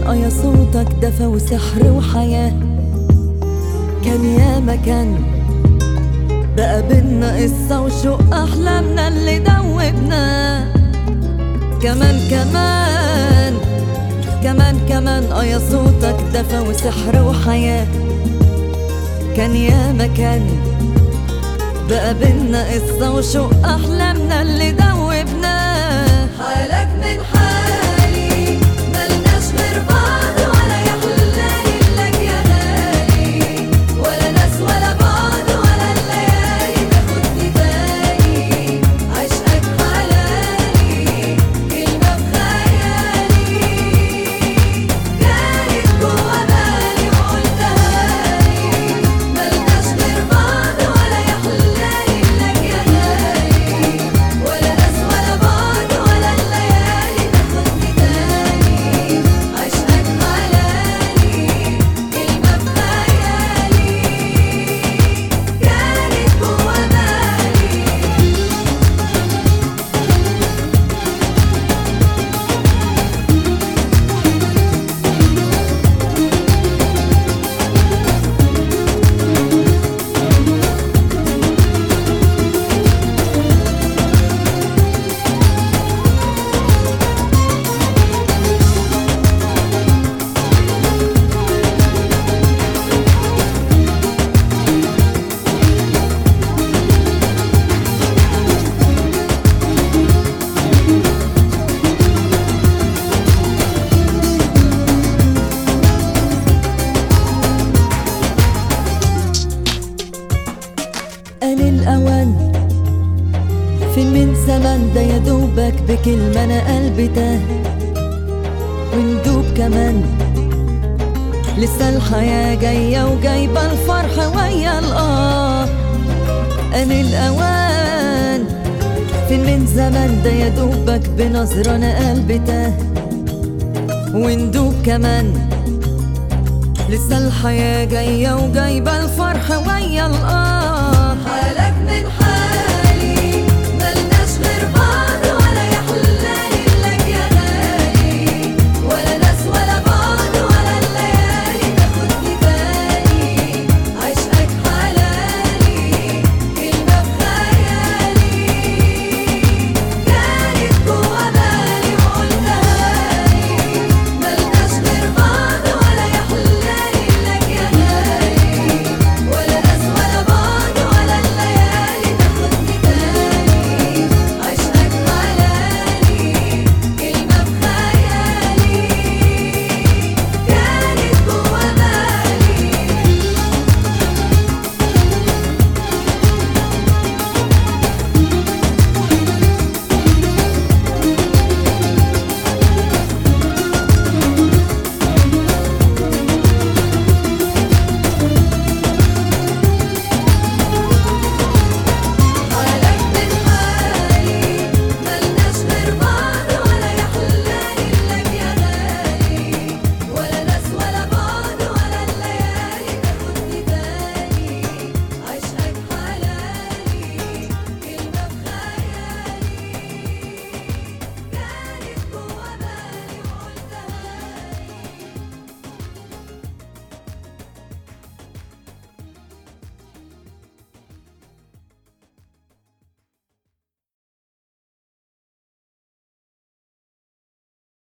اه يا صوتك دفى وسحر وحياة كان يا مكان بقى بينا قصة وشوق أحلامنا اللي دوبنا كمان كمان كمان كمان اه يا صوتك دفى وسحر وحياة كان يا مكان بقى بينا قصة وشوق أحلامنا اللي دوبنا حالك من حالي ملناش غير بعض ولا يحلالي لك يا غالي ولا ناس ولا بعض ولا الليالي تاخدني تاني عشقك حلالي كلمة بخيالي كانت جوا بالي وقلتها لي ملناش غير بعض ولا يحلالي لك يا غالي ولا ناس ولا بعض ولا الليالي تاخدني تاني عشقك حلالي كلمة بخيالي كانت جوا بالي آن الأوان فين من زمان ده يا دوبك بكلمة أنا قلبي تاه وندوب كمان لسه الحياة جاية وجايبة الفرحة ويا الآه آن الأوان فين من زمان ده يا دوبك بنظرة أنا قلبي تاه وندوب كمان لسه الحياة جاية وجايبة الفرحة ويا الآه